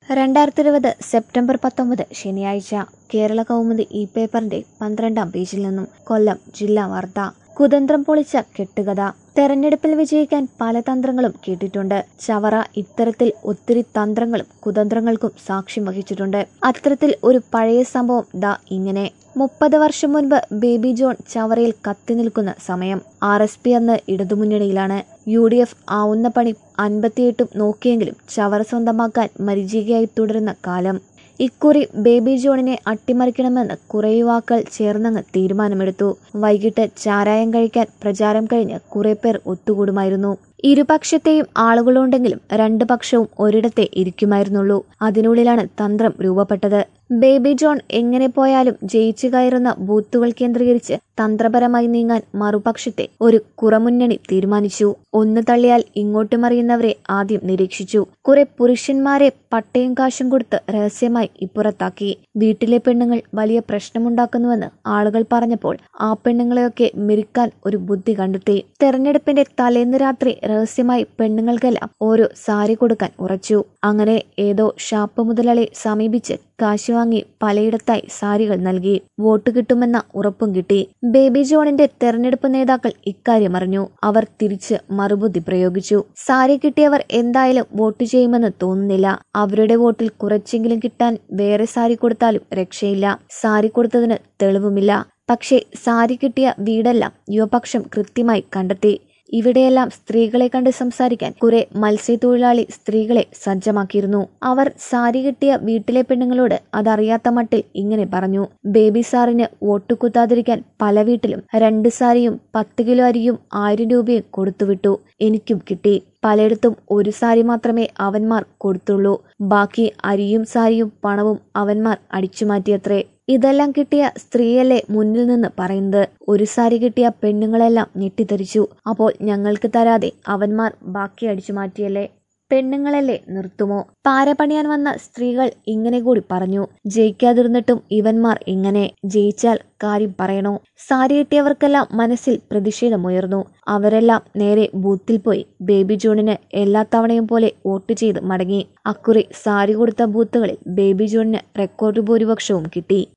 രണ്ടായിരത്തി ഇരുപത് സെപ്റ്റംബർ പത്തൊമ്പത് ശനിയാഴ്ച കേരള കൗമുദി ഈ പേപ്പറിന്റെ പന്ത്രണ്ടാം പേജിൽ നിന്നും കൊല്ലം ജില്ലാ വാർത്ത കുതന്ത്രം പൊളിച്ച കെട്ടുകഥ തെരഞ്ഞെടുപ്പിൽ വിജയിക്കാൻ പല തന്ത്രങ്ങളും കേട്ടിട്ടുണ്ട് ചവറ ഇത്തരത്തിൽ ഒത്തിരി തന്ത്രങ്ങളും കുതന്ത്രങ്ങൾക്കും സാക്ഷ്യം വഹിച്ചിട്ടുണ്ട് അത്തരത്തിൽ ഒരു പഴയ സംഭവം ദാ ഇങ്ങനെ മുപ്പത് വർഷം മുൻപ് ബേബി ജോൺ ചവറയിൽ കത്തി നിൽക്കുന്ന സമയം ആർ എസ് പി അന്ന് ഇടതുമുന്നണിയിലാണ് യു ഡി എഫ് ആവുന്ന പണി അൻപത്തിയെട്ടും നോക്കിയെങ്കിലും ചവറ സ്വന്തമാക്കാൻ മരിചികയായി തുടരുന്ന കാലം ഇക്കുറി ബേബി ജോണിനെ അട്ടിമറിക്കണമെന്ന് കുറേ യുവാക്കൾ ചേർന്നങ്ങ് തീരുമാനമെടുത്തു വൈകിട്ട് ചാരായം കഴിക്കാൻ പ്രചാരം കഴിഞ്ഞ് കുറെ പേർ ഒത്തുകൂടുമായിരുന്നു ഇരുപക്ഷത്തെയും ആളുകളുണ്ടെങ്കിലും രണ്ടു പക്ഷവും ഒരിടത്തെ ഇരിക്കുമായിരുന്നുള്ളൂ അതിനുള്ളിലാണ് തന്ത്രം രൂപപ്പെട്ടത് ബേബി ജോൺ എങ്ങനെ പോയാലും ജയിച്ചു കയറുന്ന ബൂത്തുകൾ കേന്ദ്രീകരിച്ച് തന്ത്രപരമായി നീങ്ങാൻ മറുപക്ഷത്തെ ഒരു കുറമുന്നണി തീരുമാനിച്ചു ഒന്ന് തള്ളിയാൽ ഇങ്ങോട്ട് മറിയുന്നവരെ ആദ്യം നിരീക്ഷിച്ചു കുറെ പുരുഷന്മാരെ പട്ടയും കാശും കൊടുത്ത് രഹസ്യമായി ഇപ്പുറത്താക്കി വീട്ടിലെ പെണ്ണുങ്ങൾ വലിയ പ്രശ്നമുണ്ടാക്കുന്നുവെന്ന് ആളുകൾ പറഞ്ഞപ്പോൾ ആ പെണ്ണുങ്ങളെയൊക്കെ മെരുക്കാൻ ഒരു ബുദ്ധി കണ്ടെത്തി തെരഞ്ഞെടുപ്പിന്റെ തലേന്ന് രാത്രി രഹസ്യമായി പെണ്ണുങ്ങൾക്കെല്ലാം ഓരോ സാരി കൊടുക്കാൻ ഉറച്ചു അങ്ങനെ ഏതോ ഷാപ്പ് മുതലാളി സമീപിച്ച് കാശ് വാങ്ങി പലയിടത്തായി സാരികൾ നൽകി വോട്ട് കിട്ടുമെന്ന ഉറപ്പും കിട്ടി ബേബി ജോണിന്റെ തെരഞ്ഞെടുപ്പ് നേതാക്കൾ ഇക്കാര്യം അറിഞ്ഞു അവർ തിരിച്ച് മറുബുദ്ധി പ്രയോഗിച്ചു സാരി കിട്ടിയവർ എന്തായാലും വോട്ട് ചെയ്യുമെന്ന് തോന്നുന്നില്ല അവരുടെ വോട്ടിൽ കുറച്ചെങ്കിലും കിട്ടാൻ വേറെ സാരി കൊടുത്താലും രക്ഷയില്ല സാരി കൊടുത്തതിന് തെളിവുമില്ല പക്ഷേ സാരി കിട്ടിയ വീടെല്ലാം യുവപക്ഷം കൃത്യമായി കണ്ടെത്തി ഇവിടെയെല്ലാം സ്ത്രീകളെ കണ്ട് സംസാരിക്കാൻ കുറെ മത്സ്യത്തൊഴിലാളി സ്ത്രീകളെ സജ്ജമാക്കിയിരുന്നു അവർ സാരി കിട്ടിയ വീട്ടിലെ പെണ്ണുങ്ങളോട് അതറിയാത്ത മട്ടിൽ ഇങ്ങനെ പറഞ്ഞു ബേബി സാറിന് വോട്ട് കുത്താതിരിക്കാൻ പല വീട്ടിലും രണ്ട് സാരിയും പത്ത് കിലോ അരിയും ആയിരം രൂപയും കൊടുത്തുവിട്ടു എനിക്കും കിട്ടി പലയിടത്തും ഒരു സാരി മാത്രമേ അവന്മാർ കൊടുത്തുള്ളൂ ബാക്കി അരിയും സാരിയും പണവും അവന്മാർ അടിച്ചുമാറ്റിയത്രേ ഇതെല്ലാം കിട്ടിയ സ്ത്രീയല്ലേ മുന്നിൽ നിന്ന് പറയുന്നത് ഒരു സാരി കിട്ടിയ പെണ്ണുങ്ങളെല്ലാം ഞെട്ടിത്തെറിച്ചു അപ്പോൾ ഞങ്ങൾക്ക് തരാതെ അവന്മാർ ബാക്കി അടിച്ചു മാറ്റിയല്ലേ പെണ്ണുങ്ങളല്ലേ നിർത്തുമോ പാര പണിയാൻ വന്ന സ്ത്രീകൾ ഇങ്ങനെ കൂടി പറഞ്ഞു ജയിക്കാതിരുന്നിട്ടും ഇവന്മാർ ഇങ്ങനെ ജയിച്ചാൽ കാര്യം പറയണോ സാരി കിട്ടിയവർക്കെല്ലാം മനസ്സിൽ പ്രതിഷേധമുയർന്നു അവരെല്ലാം നേരെ ബൂത്തിൽ പോയി ബേബി ജോണിന് എല്ലാ തവണയും പോലെ വോട്ട് ചെയ്ത് മടങ്ങി അക്കുറി സാരി കൊടുത്ത ബൂത്തുകളിൽ ബേബി ജോണിന് റെക്കോർഡ് ഭൂരിപക്ഷവും കിട്ടി